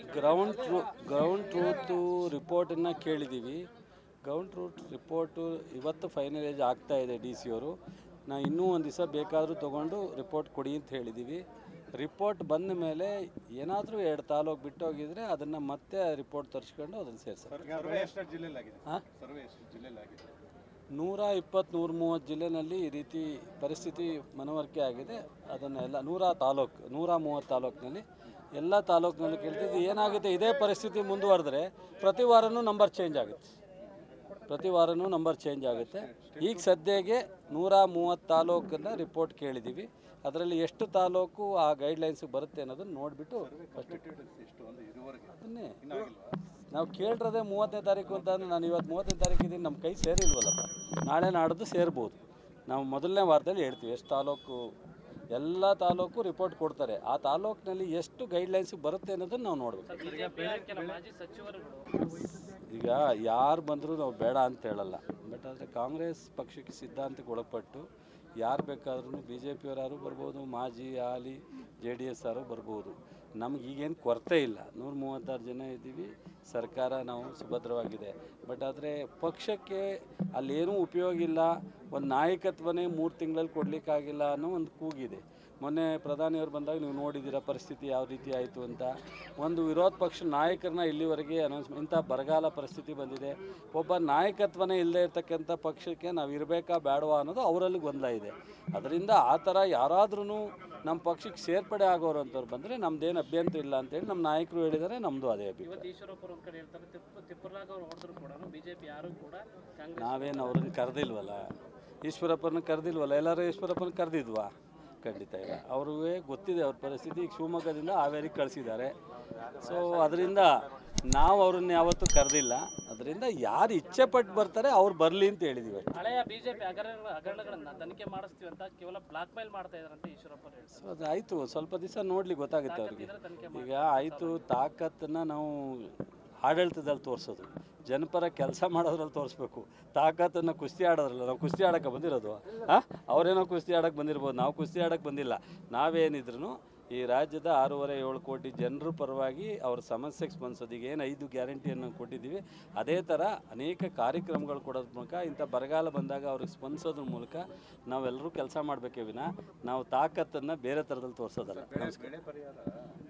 Ground true ground truth ರಿಪೋರ್ಟನ್ನು ಕೇಳಿದ್ದೀವಿ ground truth report ಇವತ್ತು ಫೈನಲೈಸ್ ಆಗ್ತಾ ಇದೆ ಡಿ ಸಿ ಅವರು ನಾ ಇನ್ನೂ ಒಂದು ದಿವಸ ಬೇಕಾದರೂ ತೊಗೊಂಡು ರಿಪೋರ್ಟ್ ಕೊಡಿ ಅಂತ ಹೇಳಿದ್ದೀವಿ ರಿಪೋರ್ಟ್ ಬಂದ ಮೇಲೆ ಏನಾದರೂ ಎರಡು ತಾಲೂಕು ಬಿಟ್ಟೋಗಿದ್ರೆ ಅದನ್ನು ಮತ್ತೆ ರಿಪೋರ್ಟ್ ತರಿಸ್ಕೊಂಡು ಅದನ್ನು ಸೇರ್ಸೋದು ಸರ್ವೆ ಎಷ್ಟು ಜಿಲ್ಲೆಲಾಗಿದೆ ಹಾಂ ಸರ್ವೆ ಎಷ್ಟು ಜಿಲ್ಲೆಲಾಗಿದೆ ನೂರ ಇಪ್ಪತ್ತು ನೂರ ಮೂವತ್ತು ಜಿಲ್ಲೆನಲ್ಲಿ ಈ ರೀತಿ ಪರಿಸ್ಥಿತಿ ಮನವರಿಕೆ ಆಗಿದೆ ಅದನ್ನೆಲ್ಲ ನೂರ ತಾಲೂಕು ನೂರ ಮೂವತ್ತು ತಾಲೂಕಿನಲ್ಲಿ ಎಲ್ಲ ತಾಲೂಕಿನಲ್ಲಿ ಕೇಳ್ತಿದ್ದು ಏನಾಗುತ್ತೆ ಇದೇ ಪರಿಸ್ಥಿತಿ ಮುಂದುವರೆದ್ರೆ ಪ್ರತಿ ವಾರನೂ ನಂಬರ್ ಚೇಂಜ್ ಆಗುತ್ತೆ ಪ್ರತಿ ವಾರನೂ ನಂಬರ್ ಚೇಂಜ್ ಆಗುತ್ತೆ ಈಗ ಸದ್ಯಕ್ಕೆ ನೂರ ಮೂವತ್ತು ತಾಲೂಕನ್ನ ರಿಪೋರ್ಟ್ ಕೇಳಿದ್ದೀವಿ ಅದರಲ್ಲಿ ಎಷ್ಟು ತಾಲೂಕು ಆ ಗೈಡ್ಲೈನ್ಸ್ಗೆ ಬರುತ್ತೆ ಅನ್ನೋದನ್ನು ನೋಡಿಬಿಟ್ಟು ಫಸ್ಟ್ ಎಷ್ಟು ಒಂದು ಇದುವರೆಗೆ ಅದನ್ನೇ ಇನ್ನಾಗಿಲ್ವಾ ನಾವು ಕೇಳಿರೋದೇ ಮೂವತ್ತನೇ ತಾರೀಕು ಅಂತ ಅಂದ್ರೆ ನಾನು ಇವತ್ತು ಮೂವತ್ತನೇ ತಾರೀಕು ಇದ್ದೀನಿ ನಮ್ಮ ಕೈ ಸೇರಿಲ್ವಲ್ಲಪ್ಪ ನಾಳೆ ನಾಡ್ದು ಸೇರ್ಬೋದು ನಾವು ಮೊದಲನೇ ವಾರದಲ್ಲಿ ಹೇಳ್ತೀವಿ ಎಷ್ಟು ತಾಲೂಕು ಎಲ್ಲ ತಾಲೂಕು ರಿಪೋರ್ಟ್ ಕೊಡ್ತಾರೆ ಆ ತಾಲೂಕಿನಲ್ಲಿ ಎಷ್ಟು ಗೈಡ್ಲೈನ್ಸ್ ಬರುತ್ತೆ ಅನ್ನೋದನ್ನು ನಾವು ನೋಡಬೇಕು ಬಿಜೆಪಿಯ ಕೆಲ ಮಾಜಿ ಸಚಿವರುಗಳು ಈಗ ಯಾರು ಬಂದರೂ ನಾವು ಬೇಡ ಅಂತ ಹೇಳಲ್ಲ ಬಟ್ ಆದರೆ ಕಾಂಗ್ರೆಸ್ ಪಕ್ಷಕ್ಕೆ ಸಿದ್ಧಾಂತಕ್ಕೆ ಒಳಪಟ್ಟು ಯಾರು ಬೇಕಾದ್ರೂ ಬಿ ಜೆ ಪಿಯವರು ಬರ್ಬೋದು ಮಾಜಿ ಹಾಲಿ ಜೆ ಡಿ ಎಸ್ ಅವರು ಬರ್ಬೋದು ನಮ್ಗೆ ಈಗೇನು ಕೊರತೆ ಇಲ್ಲ ನೂರ ಮೂವತ್ತಾರು ಜನ ಇದ್ದೀವಿ ಸರ್ಕಾರ ನಾವು ಸುಭದ್ರವಾಗಿದೆ ಬಟ್ ಆದರೆ ಪಕ್ಷಕ್ಕೆ ಅಲ್ಲೇನೂ ಉಪಯೋಗ ಇಲ್ಲ ಒಂದು ನಾಯಕತ್ವನೇ ಮೂರು ತಿಂಗಳಲ್ಲಿ ಕೊಡಲಿಕ್ಕಾಗಿಲ್ಲ ಅನ್ನೋ ಒಂದು ಕೂಗಿದೆ ಮೊನ್ನೆ ಪ್ರಧಾನಿಯವರು ಬಂದಾಗ ನೀವು ನೋಡಿದ್ದೀರ ಪರಿಸ್ಥಿತಿ ಯಾವ ರೀತಿ ಆಯಿತು ಅಂತ ಒಂದು ವಿರೋಧ ಪಕ್ಷ ನಾಯಕರನ್ನ ಇಲ್ಲಿವರೆಗೆ ಅನೌನ್ಸ್ ಇಂಥ ಬರಗಾಲ ಪರಿಸ್ಥಿತಿ ಬಂದಿದೆ ಒಬ್ಬ ನಾಯಕತ್ವನೇ ಇಲ್ಲದೆ ಇರ್ತಕ್ಕಂಥ ಪಕ್ಷಕ್ಕೆ ನಾವು ಇರಬೇಕಾ ಬೇಡವಾ ಅನ್ನೋದು ಅವರಲ್ಲಿ ಗೊಂದಲ ಇದೆ ಅದರಿಂದ ಆ ಥರ ಯಾರಾದ್ರೂ ನಮ್ಮ ಪಕ್ಷಕ್ಕೆ ಸೇರ್ಪಡೆ ಆಗೋರು ಅಂಥವ್ರು ಬಂದರೆ ನಮ್ದೇನು ಅಭ್ಯಂತರ ಇಲ್ಲ ಅಂತೇಳಿ ನಮ್ಮ ನಾಯಕರು ಹೇಳಿದ್ದಾರೆ ನಮ್ಮದು ಅದೇ ಅಭಿಪ್ರಾಯ ಇವತ್ತು ಈಶ್ವರಪ್ಪ ಒಂದ್ ಕಡೆ ಹೇಳ್ತಾರೆ ತಿಪ್ಪ ತಿಪ್ಪರ್ಲಾಗ ಅವ್ರು ಹೊಡೆದ್ರು ಕೂಡ ಬಿಜೆಪಿ ಯಾರು ಕೂಡ ಕಾಂಗ್ರೆಸ್ ನಾವೇನು ಅವ್ರನ್ನ ಕರೆದಿಲ್ವಲ್ಲ ಈಶ್ವರಪ್ಪನ ಕರೆದಿಲ್ವಲ್ಲ ಎಲ್ಲರೂ ಈಶ್ವರಪ್ಪನ ಕರೆದಿದ್ವಾ ಖಂಡಿತ ಇಲ್ಲ ಅವ್ರಿಗೆ ಗೊತ್ತಿದೆ ಅವ್ರ ಪರಿಸ್ಥಿತಿ ಈಗ ಶಿವಮೊಗ್ಗದಿಂದ ಹಾವೇರಿಗೆ ಕಳಿಸಿದ್ದಾರೆ ಸೊ ಅದರಿಂದ ನಾವು ಅವ್ರನ್ನ ಯಾವತ್ತೂ ಕರೆದಿಲ್ಲ ಅದರಿಂದ ಯಾರು ಇಚ್ಛೆ ಪಟ್ಟು ಬರ್ತಾರೆ ಅವ್ರು ಬರಲಿ ಅಂತ ಹೇಳಿದ್ದೀವಿ ಅಷ್ಟೇ. ಹಳೆಯ ಬಿಜೆಪಿ ಹಗರಣ ಹಗರಣಗಳನ್ನ ತನಿಖೆ ಮಾಡಿಸ್ತೀವಿ ಅಂತ ಕೇವಲ ಬ್ಲಾಕ್ ಮೇಲ್ ಮಾಡ್ತಾ ಇದಾರಂತ ಈಶ್ವರಪ್ಪ ಹೇಳ್ತಾರೆ ಸೊ ಅದು ಆಯಿತು ಸ್ವಲ್ಪ ದಿವಸ ನೋಡ್ಲಿ ಗೊತ್ತಾಗುತ್ತೆ ಅವ್ರಿಗೆ ಇದ್ರೆ ತನಿಖೆ ಈಗ ಆಯಿತು ತಾಕತ್ತನ್ನು ನಾವು ಆಡಳಿತದಲ್ಲಿ ತೋರಿಸೋದು ಜನಪರ ಕೆಲಸ ಮಾಡೋದ್ರಲ್ಲಿ ತೋರಿಸ್ಬೇಕು ತಾಕತ್ತನ್ನು ಕುಸ್ತಿ ಆಡೋದ್ರಲ್ಲ ನಾವು ಕುಸ್ತಿ ಆಡೋಕ್ಕೆ ಬಂದಿರೋದು ಹಾಂ ಅವರೇನೋ ಕುಸ್ತಿ ಆಡೋಕ್ಕೆ ಬಂದಿರ್ಬೋದು ನಾವು ಕುಸ್ತಿ ಆಡೋಕ್ಕೆ ಬಂದಿಲ್ಲ ನಾವೇನಿದ್ರು ಈ ರಾಜ್ಯದ ಆರೂವರೆ ಏಳು ಕೋಟಿ ಜನರ ಪರವಾಗಿ ಅವ್ರ ಸಮಸ್ಯೆಗೆ ಸ್ಪಂದಿಸೋದು ಈಗ ಏನು ಐದು ಗ್ಯಾರಂಟಿಯನ್ನು ಕೊಟ್ಟಿದ್ದೀವಿ ಅದೇ ಥರ ಅನೇಕ ಕಾರ್ಯಕ್ರಮಗಳು ಕೊಡೋದ್ರ ಮೂಲಕ ಇಂಥ ಬರಗಾಲ ಬಂದಾಗ ಅವ್ರಿಗೆ ಸ್ಪಂದಿಸೋದ್ರ ಮೂಲಕ ನಾವೆಲ್ಲರೂ ಕೆಲಸ ಮಾಡಬೇಕೇ ವಿನ ನಾವು ತಾಕತ್ತನ್ನು ಬೇರೆ ಥರದಲ್ಲಿ ತೋರಿಸೋದಲ್ಲ ನಮಸ್ಕಾರ ಬೆಳೆ ಪರಿಹಾರ